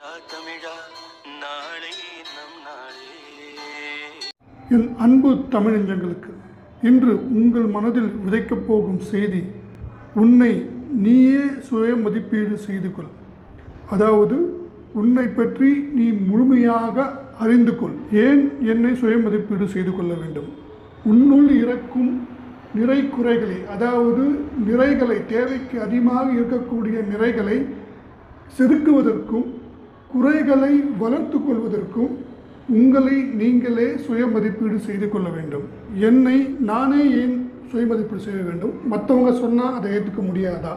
தமிழா நாளை நம் நாளே என் அன்பு தமிழஞ்சங்களுக்கு இன்று உங்கள் மனதில் விதைக்கப் போகும் செய்தி உன்னை நீயே சுய மதிப்பீடு செய்து கொள் அதாவது உன்னை பற்றி நீ முழுமையாக அறிந்து கொள் ஏன் என்னை சுய மதிப்பீடு செய்து கொள்ள வேண்டும் உன்னுள் இறக்கும் நிறை குறைகளை அதாவது நிறைகளை தேவைக்கு அதிகமாக இருக்கக்கூடிய நிறைகளை செதுக்குவதற்கும் குறைகளை வளர்த்து கொள்வதற்கும் உங்களை நீங்களே சுய மதிப்பீடு செய்து கொள்ள வேண்டும் என்னை நானே ஏன் சுய மதிப்பீடு செய்ய வேண்டும் மற்றவங்க சொன்னால் அதை ஏற்றுக்க முடியாதா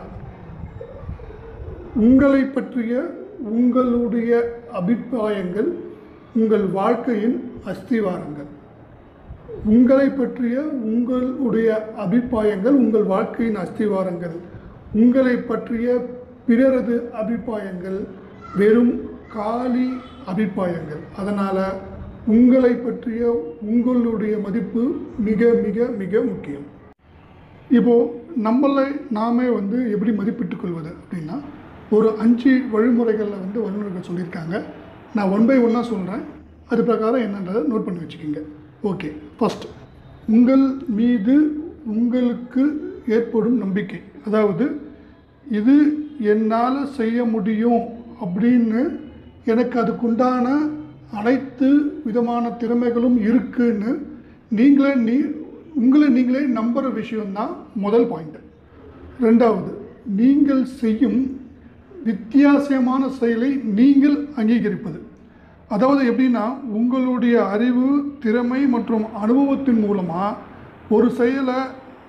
உங்களை பற்றிய உங்களுடைய அபிப்பிராயங்கள் உங்கள் வாழ்க்கையின் அஸ்திவாரங்கள் உங்களை பற்றிய உங்களுடைய அபிப்பிராயங்கள் உங்கள் வாழ்க்கையின் அஸ்திவாரங்கள் உங்களை பற்றிய பிறரது அபிப்பிராயங்கள் வெறும் காலி அபிப்பிராயங்கள் அதனால் உங்களை பற்றிய உங்களுடைய மதிப்பு மிக மிக மிக முக்கியம் இப்போது நம்மளை நாமே வந்து எப்படி மதிப்பிட்டுக் கொள்வது அப்படின்னா ஒரு அஞ்சு வழிமுறைகளில் வந்து வல்லுநர்கள் சொல்லியிருக்காங்க நான் ஒன் பை ஒன்னாக சொல்கிறேன் அது பிரகாரம் என்னன்றதை நோட் பண்ணி வச்சுக்கோங்க ஓகே ஃபஸ்ட் உங்கள் மீது உங்களுக்கு ஏற்படும் நம்பிக்கை அதாவது இது என்னால் செய்ய முடியும் அப்படின்னு எனக்கு அதுக்குண்டான அனைத்து விதமான திறமைகளும் இருக்குன்னு நீங்களே நீ உங்களை நீங்களே நம்புகிற விஷயம்தான் முதல் பாயிண்ட் ரெண்டாவது நீங்கள் செய்யும் வித்தியாசமான செயலை நீங்கள் அங்கீகரிப்பது அதாவது எப்படின்னா உங்களுடைய அறிவு திறமை மற்றும் அனுபவத்தின் மூலமாக ஒரு செயலை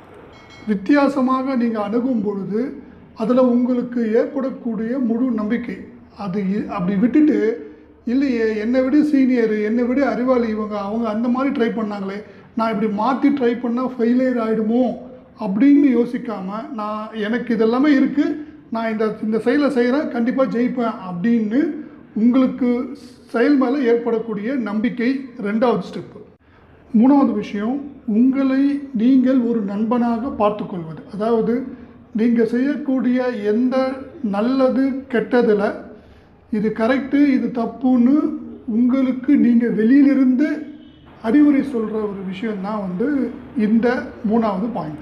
வித்தியாசமாக நீங்கள் அணுகும் பொழுது அதில் உங்களுக்கு ஏற்படக்கூடிய முழு நம்பிக்கை அது இ- அப்படி விட்டுட்டு இல்லையே என்னை விட சீனியர் என்னை விட அறிவாளி இவங்க அவங்க அந்த மாதிரி ட்ரை பண்ணாங்களே நான் இப்படி மாற்றி ட்ரை பண்ணால் ஃபெயிலியர் ஆகிடுமோ அப்படின்னு யோசிக்காமல் நான் எனக்கு இதெல்லாமே இருக்குது நான் இந்த இந்த செயலை செய்கிறேன் கண்டிப்பாக ஜெயிப்பேன் அப்படின்னு உங்களுக்கு செயல் மேலே ஏற்படக்கூடிய நம்பிக்கை ரெண்டாவது ஸ்டெப்பு மூணாவது விஷயம் உங்களை நீங்கள் ஒரு நண்பனாக பார்த்துக்கொள்வது அதாவது நீங்கள் செய்யக்கூடிய எந்த நல்லது கெட்டதில் இது கரெக்டு இது தப்புன்னு உங்களுக்கு நீங்கள் வெளியிலிருந்து அறிவுரை சொல்கிற ஒரு விஷயந்தான் வந்து இந்த மூணாவது பாயிண்ட்டு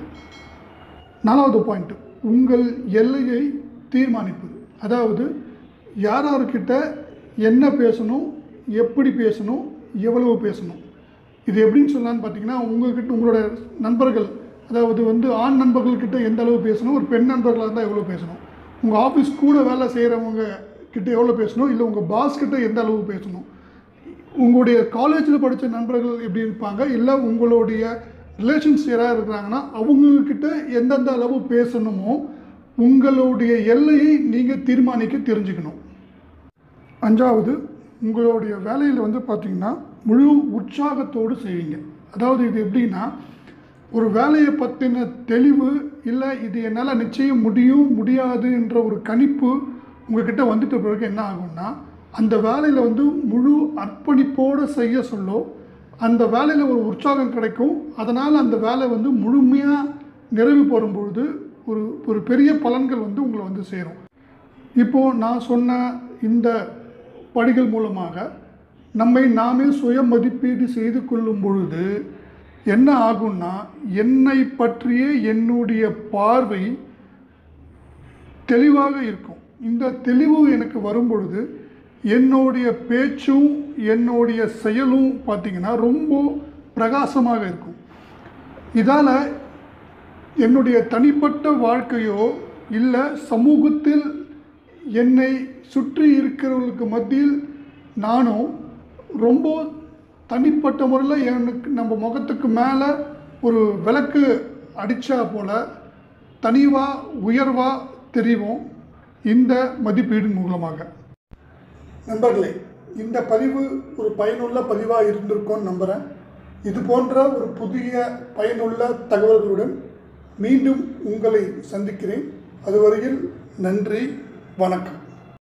நாலாவது பாயிண்ட் உங்கள் எல்லையை தீர்மானிப்பது அதாவது யார் யார்கிட்ட என்ன பேசணும் எப்படி பேசணும் எவ்வளவு பேசணும் இது எப்படின்னு சொல்லலான்னு பார்த்தீங்கன்னா உங்கள்கிட்ட உங்களோட நண்பர்கள் அதாவது வந்து ஆண் நண்பர்கள்கிட்ட எந்த அளவு பேசணும் ஒரு பெண் நண்பர்களாக இருந்தால் எவ்வளோ பேசணும் உங்கள் ஆஃபீஸ் கூட வேலை செய்கிறவங்க கிட்ட எவ்வளோ பேசணும் இல்லை உங்கள் பாஸ் கிட்ட எந்த அளவு பேசணும் உங்களுடைய காலேஜில் படித்த நண்பர்கள் எப்படி இருப்பாங்க இல்லை உங்களுடைய ரிலேஷன்ஸ் யாராவது இருக்கிறாங்கன்னா அவங்கக்கிட்ட எந்தெந்த அளவு பேசணுமோ உங்களுடைய எல்லையை நீங்கள் தீர்மானிக்க தெரிஞ்சுக்கணும் அஞ்சாவது உங்களுடைய வேலையில் வந்து பார்த்திங்கன்னா முழு உற்சாகத்தோடு செய்வீங்க அதாவது இது எப்படின்னா ஒரு வேலையை பற்றின தெளிவு இல்லை இது என்னால் நிச்சயம் முடியும் முடியாதுன்ற ஒரு கணிப்பு உங்ககிட்ட வந்துட்ட பிறகு என்ன ஆகும்னா அந்த வேலையில் வந்து முழு அர்ப்பணிப்போடு செய்ய சொல்லோ அந்த வேலையில் ஒரு உற்சாகம் கிடைக்கும் அதனால் அந்த வேலை வந்து முழுமையாக நிறைவு பெறும் பொழுது ஒரு ஒரு பெரிய பலன்கள் வந்து உங்களை வந்து சேரும் இப்போது நான் சொன்ன இந்த படிகள் மூலமாக நம்மை நாமே சுய மதிப்பீடு செய்து கொள்ளும் பொழுது என்ன ஆகும்னா என்னை பற்றிய என்னுடைய பார்வை தெளிவாக இருக்கும் இந்த தெளிவு எனக்கு வரும் பொழுது என்னுடைய பேச்சும் என்னுடைய செயலும் பார்த்திங்கன்னா ரொம்ப பிரகாசமாக இருக்கும் இதால் என்னுடைய தனிப்பட்ட வாழ்க்கையோ இல்லை சமூகத்தில் என்னை சுற்றி இருக்கிறவர்களுக்கு மத்தியில் நானும் ரொம்ப தனிப்பட்ட முறையில் எனக்கு நம்ம முகத்துக்கு மேலே ஒரு விளக்கு அடித்தா போல் தனிவாக உயர்வாக தெரிவோம் இந்த மதிப்பீடு மூலமாக நண்பர்களே இந்த பதிவு ஒரு பயனுள்ள பதிவாக இருந்திருக்கும்னு நம்புகிறேன் இது போன்ற ஒரு புதிய பயனுள்ள தகவல்களுடன் மீண்டும் உங்களை சந்திக்கிறேன் அதுவரையில் நன்றி வணக்கம்